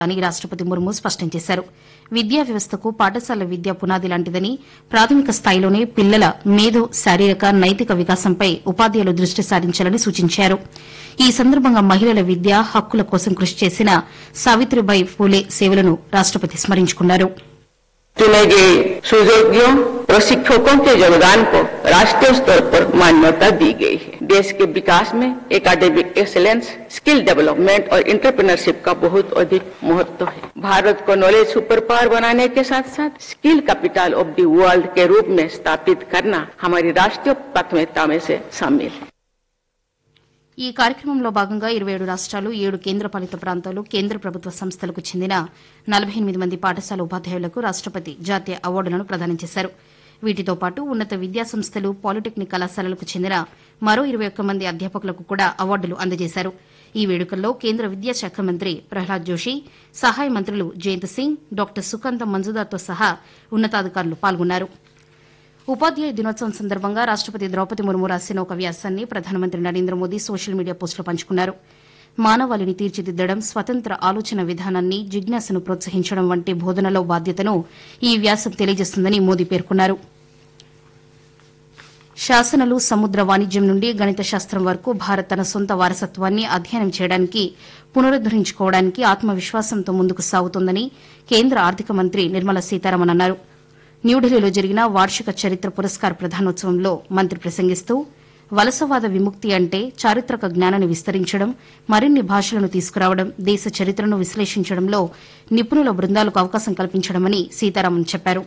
అని రాష్టపతి ముర్ము స్పష్టం చేశారు విద్యా వ్యవస్థకు పాఠశాల విద్య పునాది లాంటిదని ప్రాథమిక స్థాయిలోనే పిల్లల మేధో శారీరక నైతిక వికాసంపై ఉపాధ్యాయులు దృష్టి సారించాలని సూచించారు ఈ సందర్భంగా మహిళల విద్య హక్కుల కోసం కృషి చేసిన సావిత్రిబాయి ఫూలే సేవలను రాష్టపతి స్మరించుకున్నారు चुने गए सुयोग्यों और शिक्षकों के योगदान को राष्ट्रीय स्तर पर मान्यता दी गई है देश के विकास में एकेडमिक एक्सेलेंस स्किल डेवलपमेंट और इंटरप्रेन्योरशिप का बहुत अधिक महत्व है भारत को नॉलेज सुपर पावर बनाने के साथ साथ skill capital of the world के रूप में स्थापित करना हमारी राष्ट्रीय प्राथमिकता में से शामिल है ఈ కార్యక్రమంలో భాగంగా ఇరవై ఏడు రాష్ట్రాలు ఏడు కేంద్రపాలిత ప్రాంతాలు కేంద్ర ప్రభుత్వ సంస్థలకు చెందిన నలభై ఎనిమిది మంది పాఠశాల ఉపాధ్యాయులకు రాష్టపతి జాతీయ అవార్డులను ప్రదానం చేశారు వీటితో పాటు ఉన్నత విద్యా సంస్థలు పాలిటెక్నిక్ కళాశాలలకు చెందిన మరో ఇరవై ఒక్క మంది అధ్యాపకులకు కూడా అవార్డులు అందజేశారు ఈ వేడుకల్లో కేంద్ర విద్యాశాఖ మంత్రి ప్రహ్లాద్ జోషి సహాయ మంత్రులు జయంత్ సింగ్ డాక్టర్ సుకాంత మంజుదార్తో సహా ఉన్నతాధికారులు పాల్గొన్నారు ఉపాధ్యాయ దినోత్సవం సందర్భంగా రాష్టపతి ద్రౌపది ముర్ము రాసిన ఒక వ్యాసాన్ని ప్రధానమంత్రి నరేంద్ర మోదీ సోషల్ మీడియా పోస్టులో పంచుకున్నారు మానవాళిని తీర్చిదిద్దడం స్వతంత్ర ఆలోచన విధానాన్ని జిజ్ఞాసను ప్రోత్సహించడం వంటి బోధనలో బాధ్యతను ఈ వ్యాసం తెలియజేస్తుందని మోదీ పేర్కొన్నారు శాసనాలు సముద్ర వాణిజ్యం నుండి గణిత శాస్త్రం వరకు భారత్ తన సొంత వారసత్వాన్ని అధ్యయనం చేయడానికి పునరుద్దరించుకోవడానికి ఆత్మవిశ్వాసంతో ముందుకు సాగుతోందని కేంద్ర ఆర్థిక మంత్రి నిర్మలా సీతారామన్ అన్నారు న్యూఢిల్లీలో జరిగిన వార్షిక చరిత్ర పురస్కార్ ప్రధానోత్సవంలో మంత్రి ప్రసంగిస్తూ వలసవాద విముక్తి అంటే చారిత్రక జ్ఞానాన్ని విస్తరించడం మరిన్ని భాషలను తీసుకురావడం దేశ చరిత్రను విశ్లేషించడంలో నిపుణుల బృందాలకు అవకాశం కల్పించడమని సీతారామన్ చెప్పారు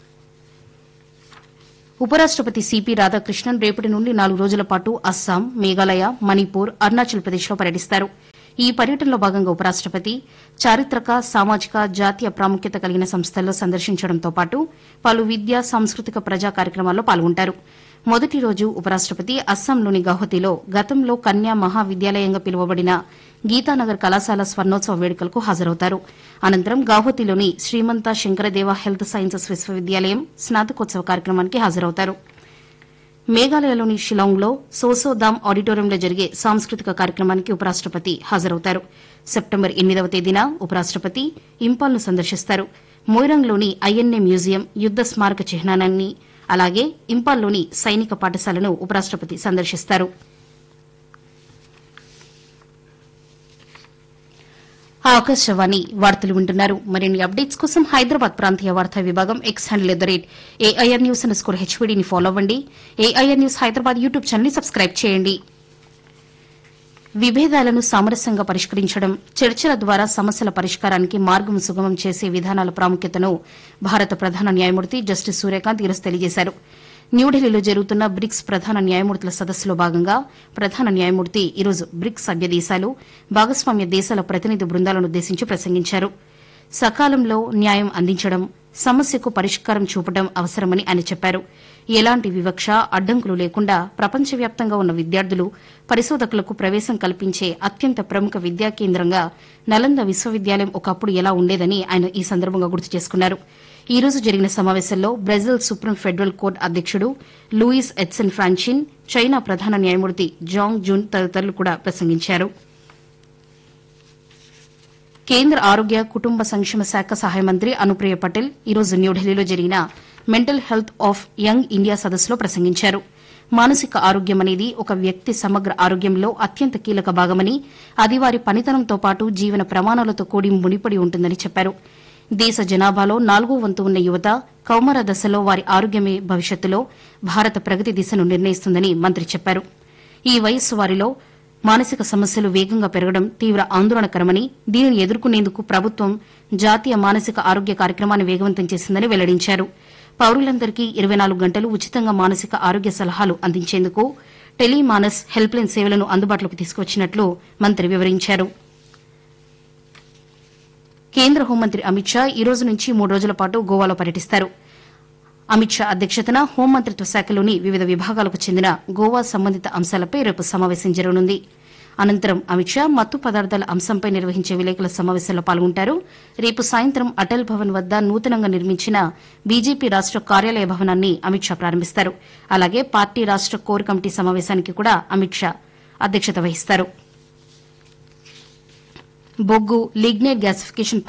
ఉపరాష్టపతి సిపి రాధాకృష్ణన్ రేపటి నుండి నాలుగు రోజుల పాటు అస్సాం మేఘాలయ మణిపూర్ అరుణాచల్ ప్రదేశ్లో పర్యటిస్తారు ఈ పర్యటనలో భాగంగా ఉపరాష్టపతి చారిత్రక సామాజిక జాతీయ ప్రాముఖ్యత కలిగిన సంస్థల్లో సందర్శించడంతో పాటు పలు విద్యా సాంస్కృతిక ప్రజా కార్యక్రమాల్లో పాల్గొంటారు మొదటి రోజు ఉపరాష్టపతి అస్సాంలోని గౌహతిలో గతంలో కన్యా మహావిద్యాలయంగా పిలువబడిన గీతానగర్ కళాశాల స్వర్ణోత్సవ వేడుకలకు హాజరవుతారు అనంతరం గౌహతిలోని శ్రీమంత శంకరదేవ హెల్త్ సైన్సెస్ విశ్వవిద్యాలయం స్నాతకోత్సవ కార్యక్రమానికి హాజరవుతారు మేఘాలయలోని షిలాంగ్లో సోసోదామ్ ఆడిటోరియంలో జరిగే సాంస్కృతిక కార్యక్రమానికి ఉపరాష్టపతి హాజరవుతారు సెప్టెంబర్ ఎనిమిదవ తేదీన ఉపరాష్టపతి ఇంపాల్ను సందర్శిస్తారు మోయిరంగ్లోని ఐఎన్ఏ మ్యూజియం యుద్ద స్మారక చిహ్నాన్ని అలాగే ఇంపాల్లోని సైనిక పాఠశాలను ఉపరాష్టపతి సందర్శిస్తారు ఆకాశవాణి వార్తలు వింటున్నారు మరిన్ని అప్డేట్స్ కోసం హైదరాబాద్ ప్రాంతీయ వార్తా విభాగం X handle at the rate AIR news underscore హెచ్వీడీని ఫాలో అవ్వండి ఏఐఆర్ న్యూస్ హైదరాబాద్ యూట్యూబ్ ఛానల్ని సబ్స్క్రైబ్ చేయండి విభేదాలను సామరస్యంగా పరిష్కరించడం చర్చల ద్వారా సమస్యల పరిష్కారానికి మార్గం సుగమం చేసే విధానాల ప్రాముఖ్యతను భారత ప్రధాన న్యాయమూర్తి జస్టిస్ సూర్యకాంత్ ఈరోజు తెలియజేశారు న్యూఢిల్లీలో జరుగుతున్న బ్రిక్స్ ప్రధాన న్యాయమూర్తుల సదస్సులో భాగంగా ప్రధాన న్యాయమూర్తి ఈరోజు బ్రిక్స్ సభ్య దేశాలు భాగస్వామ్య దేశాల ప్రతినిధి బృందాలను ఉద్దేశించి ప్రసంగించారు సకాలంలో న్యాయం అందించడం సమస్యకు పరిష్కారం చూపడం అవసరమని ఆయన చెప్పారు ఎలాంటి వివక్ష అడ్డంకులు లేకుండా ప్రపంచవ్యాప్తంగా ఉన్న విద్యార్థులు పరిశోధకులకు ప్రవేశం కల్పించే అత్యంత ప్రముఖ విద్యా కేంద్రంగా నలంద విశ్వవిద్యాలయం ఒకప్పుడు ఎలా ఉండేదని ఆయన ఈ సందర్భంగా గుర్తు చేసుకున్నారు ఈ రోజు జరిగిన సమావేశంలో బ్రెజిల్ సుప్రీం ఫెడరల్ కోర్టు అధ్యకుడు లూయిస్ ఎడ్సన్ ఫ్రాన్చిన్ చైనా ప్రధాన న్యాయమూర్తి జాంగ్ జూన్ తదితరులు కూడా ప్రసంగించారు కేంద్ర ఆరోగ్య కుటుంబ సంక్షేమ శాఖ సహాయ మంత్రి అనుప్రియ పటేల్ ఈరోజు న్యూఢిల్లీలో జరిగిన mental health of young India సదస్సులో ప్రసంగించారు మానసిక ఆరోగ్యం అనేది ఒక వ్యక్తి సమగ్ర ఆరోగ్యంలో అత్యంత కీలక భాగమని అది వారి పనితనంతో పాటు జీవన ప్రమాణాలతో కూడి ముడిపడి ఉంటుందని చెప్పారు దేశ జనాభాలో నాలుగో వంతు ఉన్న యువత కౌమార దశలో వారి ఆరోగ్యమే భవిష్యత్తులో భారత ప్రగతి దిశను నిర్ణయిస్తుందని మంత్రి చెప్పారు ఈ వయస్సు వారిలో మానసిక సమస్యలు వేగంగా పెరగడం తీవ్ర ఆందోళనకరమని దీనిని ఎదుర్కొనేందుకు ప్రభుత్వం జాతీయ మానసిక ఆరోగ్య కార్యక్రమాన్ని వేగవంతం చేసిందని వెల్లడించారు పౌరులందరికీ ఇరవై నాలుగు గంటలు ఉచితంగా మానసిక ఆరోగ్య సలహాలు అందించేందుకు టెలిమానస్ హెల్ప్ లైన్ సేవలను అందుబాటులోకి తీసుకువచ్చినట్లు మంత్రి వివరించారు కేంద్ర హోంమంత్రి అమిత్ షా ఈ రోజు నుంచి మూడు రోజుల పాటు గోవాలో పర్యటిస్తారు అమిత్ షా అధ్యక్షతన హోంమంత్రిత్వ శాఖలోని వివిధ విభాగాలకు చెందిన గోవా సంబంధిత అంశాలపై రేపు సమావేశం జరగనుంది అనంతరం అమిత్ షా మత్తు పదార్థాల అంశంపై నిర్వహించే విలేకరుల సమావేశంలో పాల్గొంటారు రేపు సాయంత్రం అటల్ భవన్ వద్ద నూతనంగా నిర్మించిన బీజేపీ రాష్ట కార్యాలయ భవనాన్ని అమిత్ షా ప్రారంభిస్తారు అలాగే పార్టీ రాష్ట కోర్ కమిటీ సమావేశానికి కూడా అమిత్ షా అధ్యక్షత వహిస్తారు బొగ్గు లిగ్నైట్ గ్యాసిఫికేషన్